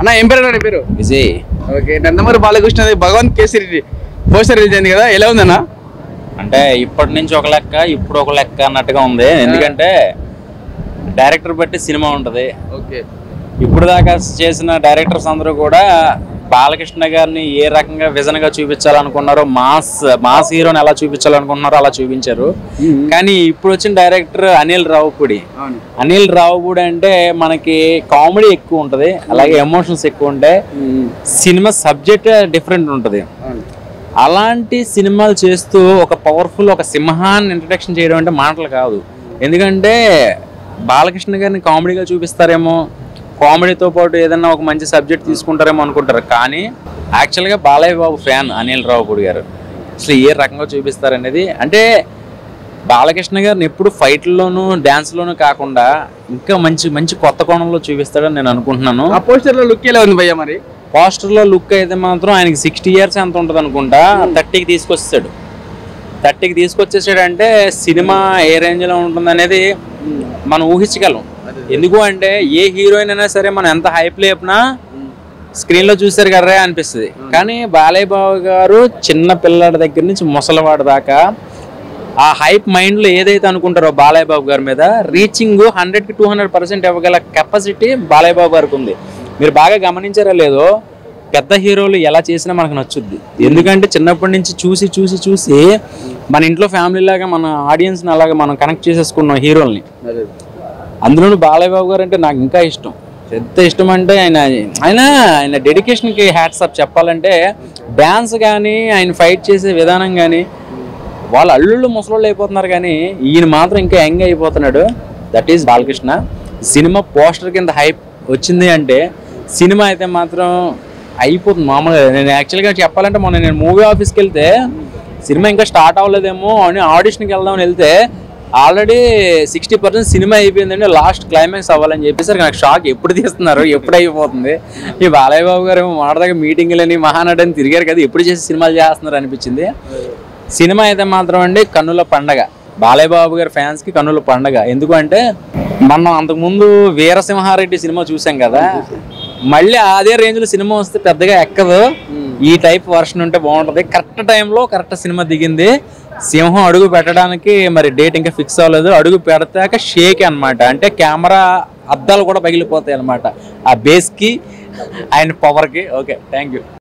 అన్న ఏం పేరు అన్న నీ పేరు విజయ్ ఓకే నందమూరి బాలకృష్ణది భగవంత్ కేసరి పోస్టర్ రిలీజ్ అయింది కదా ఎలా ఉందన్న అంటే ఇప్పటి నుంచి ఒక లెక్క ఇప్పుడు ఒక లెక్క అన్నట్టుగా ఉంది ఎందుకంటే డైరెక్టర్ బట్టి సినిమా ఉంటది ఓకే ఇప్పుడు దాకా చేసిన డైరెక్టర్స్ అందరూ కూడా బాలకృష్ణ గారిని ఏ రకంగా విజన్ గా చూపించాలనుకున్నారో మాస్ మాస్ హీరోని ఎలా చూపించాలనుకుంటున్నారో అలా చూపించారు కానీ ఇప్పుడు వచ్చిన డైరెక్టర్ అనిల్ రావుపూడి అవును అనిల్ రావుపూడి అంటే మనకి కామెడీ ఎక్కువ ఉంటది అలాగే ఎమోషన్స్ ఎక్కువ ఉంటాయి సినిమా సబ్జెక్ట్ డిఫరెంట్ ఉంటది అవును అలాంటి సినిమాలు చేస్తూ ఒక పవర్ఫుల్ ఒక సింహాన్ని ఇంట్రడక్షన్ చేయడం అంటే మాటలు కాదు ఎందుకంటే బాలకృష్ణ గారిని కామెడీగా చూపిస్తారేమో కామెడీతో పాటు ఏదైనా ఒక మంచి సబ్జెక్ట్ తీసుకుంటారేమో అనుకుంటారు కానీ యాక్చువల్గా బాలయ్య బాబు ఫ్యాన్ అనిల్ రావుపూడి గారు అసలు ఏ రకంగా చూపిస్తారనేది అంటే బాలకృష్ణ గారిని ఎప్పుడు ఫైట్లోనూ డ్యాన్స్లోనూ కాకుండా ఇంకా మంచి మంచి కొత్త కోణంలో చూపిస్తాడని నేను అనుకుంటున్నాను ఆ పోస్టర్ లో లుక్ ఎలా ఉంది భయ్య మరి పోస్టర్లో లుక్ అయితే మాత్రం ఆయనకి సిక్స్టీ ఇయర్స్ ఎంత ఉంటుంది అనుకుంటా థర్టీకి తీసుకొచ్చాడు థర్టీకి తీసుకొచ్చేసాడంటే సినిమా ఏ రేంజ్లో ఉంటుంది అనేది మనం ఊహించగలం ఎందుకు అంటే ఏ హీరోయిన్ అయినా సరే మనం ఎంత హైప్ లేపినా స్క్రీన్లో చూసారు కదరా అనిపిస్తుంది కానీ బాలయ్య బాబు గారు చిన్న పిల్లాడి దగ్గర నుంచి ముసలివాడి దాకా ఆ హైప్ మైండ్లో ఏదైతే అనుకుంటారో బాలయ్య బాబు గారి మీద రీచింగ్ హండ్రెడ్కి టూ హండ్రెడ్ పర్సెంట్ ఇవ్వగల కెపాసిటీ బాలయ్య బాబు గారికి ఉంది మీరు బాగా గమనించారా లేదో పెద్ద హీరోలు ఎలా చేసినా మనకు నచ్చుద్ది ఎందుకంటే చిన్నప్పటి నుంచి చూసి చూసి చూసి మన ఇంట్లో ఫ్యామిలీ లాగా మన ఆడియన్స్ని అలాగా మనం కనెక్ట్ చేసేసుకున్నాం హీరోల్ని అందులోనూ బాలయ్య బాబు గారు అంటే నాకు ఇంకా ఇష్టం ఎంత ఇష్టం అంటే ఆయన ఆయన ఆయన డెడికేషన్కి హ్యాట్స్ అప్ చెప్పాలంటే డ్యాన్స్ కానీ ఆయన ఫైట్ చేసే విధానం కానీ వాళ్ళ అల్లుళ్ళు ముసలోళ్ళు అయిపోతున్నారు కానీ ఈయన మాత్రం ఇంకా యంగ్ అయిపోతున్నాడు that is Balakrishna cinema poster కింద హైప్ వచ్చింది అంటే సినిమా అయితే మాత్రం అయిపోతుంది మామూలుగా నేను యాక్చువల్గా చెప్పాలంటే మొన్న నేను మూవీ ఆఫీస్కి వెళ్తే సినిమా ఇంకా స్టార్ట్ అవ్వలేదేమో అని ఆడిషన్కి వెళ్దామని వెళ్తే ఆల్రెడీ సిక్స్టీ పర్సెంట్ సినిమా అయిపోయిందండి లాస్ట్ క్లైమాక్స్ అవ్వాలని చెప్పేసరికి నాకు షాక్ ఎప్పుడు తీస్తున్నారు ఎప్పుడు అయిపోతుంది ఈ బాలయ్య బాబు గారు మాటదాకా మీటింగ్లని మహానటని తిరిగారు కదా ఎప్పుడు చేసి సినిమాలు చేస్తున్నారు అనిపించింది సినిమా అయితే మాత్రం అండి కన్నుల పండగ బాలయ్య బాబు గారి ఫ్యాన్స్ కి కన్నుల పండగ ఎందుకంటే మనం అంతకుముందు వీరసింహారెడ్డి సినిమా చూసాం కదా మళ్ళీ అదే రేంజ్ లో సినిమా వస్తే పెద్దగా ఎక్కదు ఈ టైప్ వర్షన్ ఉంటే బాగుంటది కరెక్ట్ టైంలో కరెక్ట్ సినిమా దిగింది సింహం అడుగు పెట్టడానికి మరి డేట్ ఇంకా ఫిక్స్ అవ్వలేదు అడుగు పెడతాక షేక్ అన్నమాట అంటే కెమెరా అద్దాలు కూడా పగిలిపోతాయి అన్నమాట ఆ బేస్ కి ఆయన పవర్ కి ఓకే థ్యాంక్ యూ